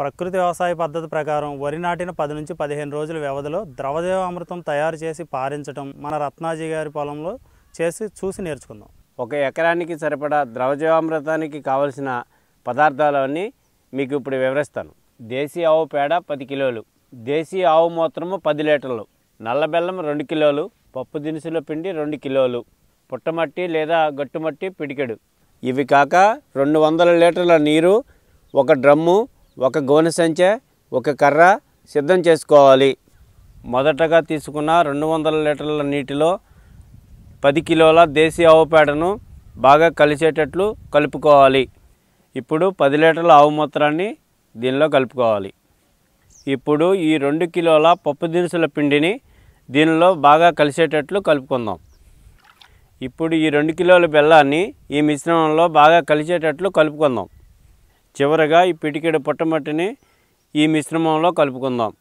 ప్రకృతి వ్యవసాయ పద్ధతి ప్రకారం వరి నాటిన పది నుంచి పదిహేను రోజుల వ్యవధిలో ద్రవజీవామృతం తయారు చేసి పారించడం మన రత్నాజీ గారి పొలంలో చేసి చూసి నేర్చుకుందాం ఒక ఎకరానికి సరిపడా ద్రవజీవామృతానికి కావలసిన పదార్థాలన్నీ మీకు ఇప్పుడు వివరిస్తాను దేశీ ఆవు పేడ పది కిలోలు దేశీ ఆవు మూత్రము పది లీటర్లు నల్ల బెల్లం రెండు కిలోలు పప్పు దినుసుల పిండి రెండు కిలోలు పుట్టమట్టి లేదా గట్టుమట్టి పిడికెడు ఇవి కాక రెండు వందల లీటర్ల నీరు ఒక డ్రమ్ము ఒక గోనె సంచె ఒక కర్ర సిద్ధం చేసుకోవాలి మొదటగా తీసుకున్న రెండు వందల లీటర్ల నీటిలో పది కిలోల దేశీ ఆవు పేడను బాగా కలిసేటట్లు కలుపుకోవాలి ఇప్పుడు పది లీటర్ల ఆవు మూత్రాన్ని దీనిలో కలుపుకోవాలి ఇప్పుడు ఈ రెండు కిలోల పప్పు దినుసుల పిండిని దీనిలో బాగా కలిసేటట్లు కలుపుకుందాం ఇప్పుడు ఈ రెండు కిలోల బెల్లాన్ని ఈ మిశ్రమంలో బాగా కలిసేటట్లు కలుపుకుందాం చివరగా ఈ పిటికెడు పుట్టమట్టిని ఈ మిశ్రమంలో కలుపుకుందాం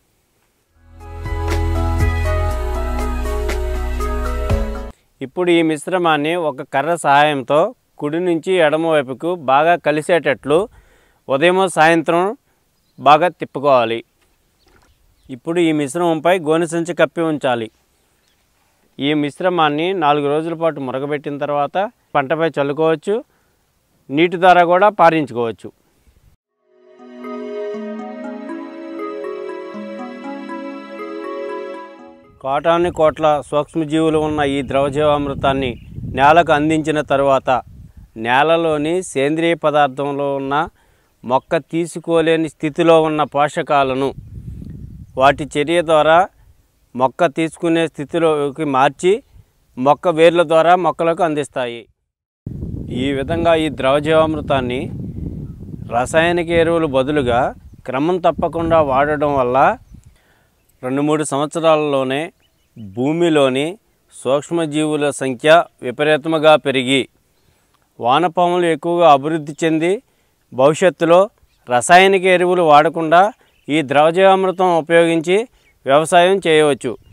ఇప్పుడు ఈ మిశ్రమాన్ని ఒక కర్ర సహాయంతో కుడి నుంచి ఎడమ వైపుకు బాగా కలిసేటట్లు ఉదయం సాయంత్రం బాగా తిప్పుకోవాలి ఇప్పుడు ఈ మిశ్రమంపై గోనె సంచి కప్పి ఉంచాలి ఈ మిశ్రమాన్ని నాలుగు రోజుల పాటు మురగబెట్టిన తర్వాత పంటపై చల్లుకోవచ్చు నీటి ద్వారా కూడా పారించుకోవచ్చు కోటాను కోట్ల సూక్ష్మజీవులు ఉన్న ఈ ద్రవజీవామృతాన్ని నేలకు అందించిన తరువాత నేలలోని సేంద్రియ పదార్థంలో ఉన్న మొక్క తీసుకోలేని స్థితిలో ఉన్న పోషకాలను వాటి చర్య ద్వారా మొక్క తీసుకునే స్థితిలోకి మార్చి మొక్క వేర్ల ద్వారా మొక్కలకు అందిస్తాయి ఈ విధంగా ఈ ద్రవజీవామృతాన్ని రసాయనిక ఎరువులు బదులుగా క్రమం తప్పకుండా వాడడం వల్ల రెండు మూడు సంవత్సరాలలోనే భూమిలోని సూక్ష్మజీవుల సంఖ్య విపరీతముగా పెరిగి వానపాములు ఎక్కువగా అభివృద్ధి చెంది భవిష్యత్తులో రసాయనిక ఎరువులు వాడకుండా ఈ ద్రవజీవామృతం ఉపయోగించి వ్యవసాయం చేయవచ్చు